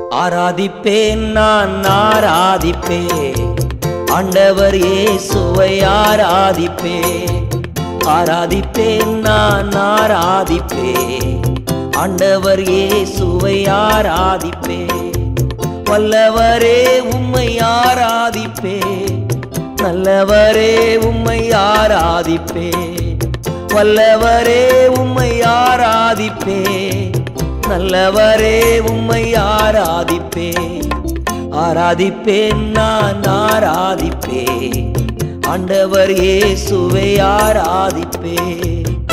ஆராதிப்பேன் நான் ஆராதிப்பேன் ஆண்டவர் இயேசுவை ஆராதிப்பேன் ஆராதிப்பேன் நான் ஆராதிப்பேன் ஆண்டவர் இயேசுவை ஆராதிப்பேன் வல்லவரே உம்மை ஆராதிப்பேன் நல்லவரே உம்மை ஆராதிப்பேன் வல்லவரே உம்மை ஆராதிப்பேன் நல்லவரே உம்மை ஆராதிப்பேன் ஆராதிப்பேன் நான் ஆராதிப்பேன் ஆண்டவர் இயேசுவை ஆராதிப்பேன்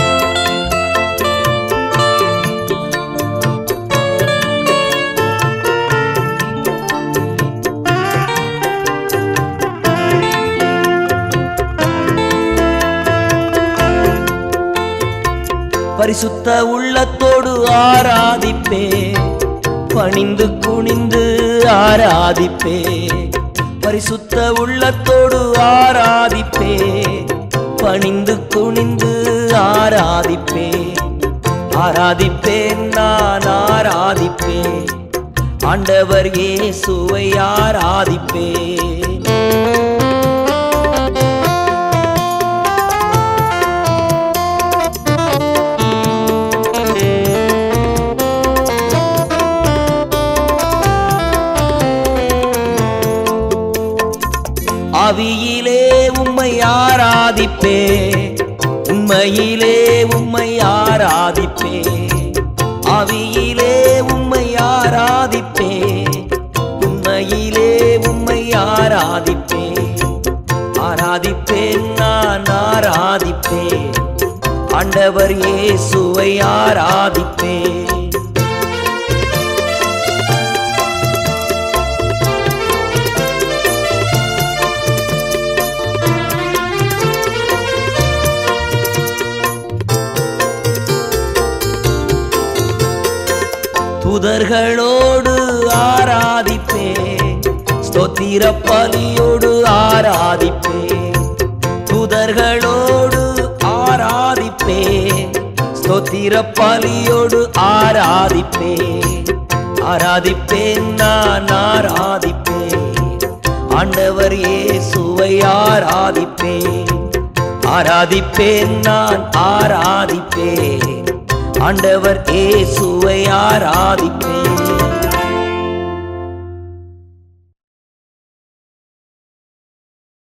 பரிசுத்த உள்ளத்தோடு ஆராதிப்பே பணிந்து குனிந்து ஆராதிப்பே பரிசுத்த உள்ளத்தோடு ஆராதிப்பே பணிந்து குனிந்து ஆராதிப்பே ஆராதிப்பேன் நான் ஆராதிப்பேன் ஆண்டவர் இயேசுவை ஆராதிப்பேன் ஆவியிலே உம்மை ஆராதிப்பே உண்மையிலே உம்மை ஆராதிப்பே ஆவியிலே உம்மை ஆராதிப்பே உண்மையிலே உம்மை ஆராதிப்பே ஆராதிப்பேன் நான் ஆராதிப்பேன் ஆண்டவர் இயேசுவை ஆராதிப்பேன் துதர்களோடு ஆராதிப்பே ஸ்தோத்திர பலியோடு ஆராதிப்பே துதர்களோடு ஆராதிப்பே ஸ்தோத்திர பலியோடு ஆராதிப்பே ஆராதிப்பேன் நான் ஆராதிப்பேன் ஆண்டவர் இயேசுவை ஆராதிப்பேன் ஆராதிப்பேன் நான் ஆராதிப்பேன் ஆண்டவர் இயேசுவை ஆராதிப்பேன்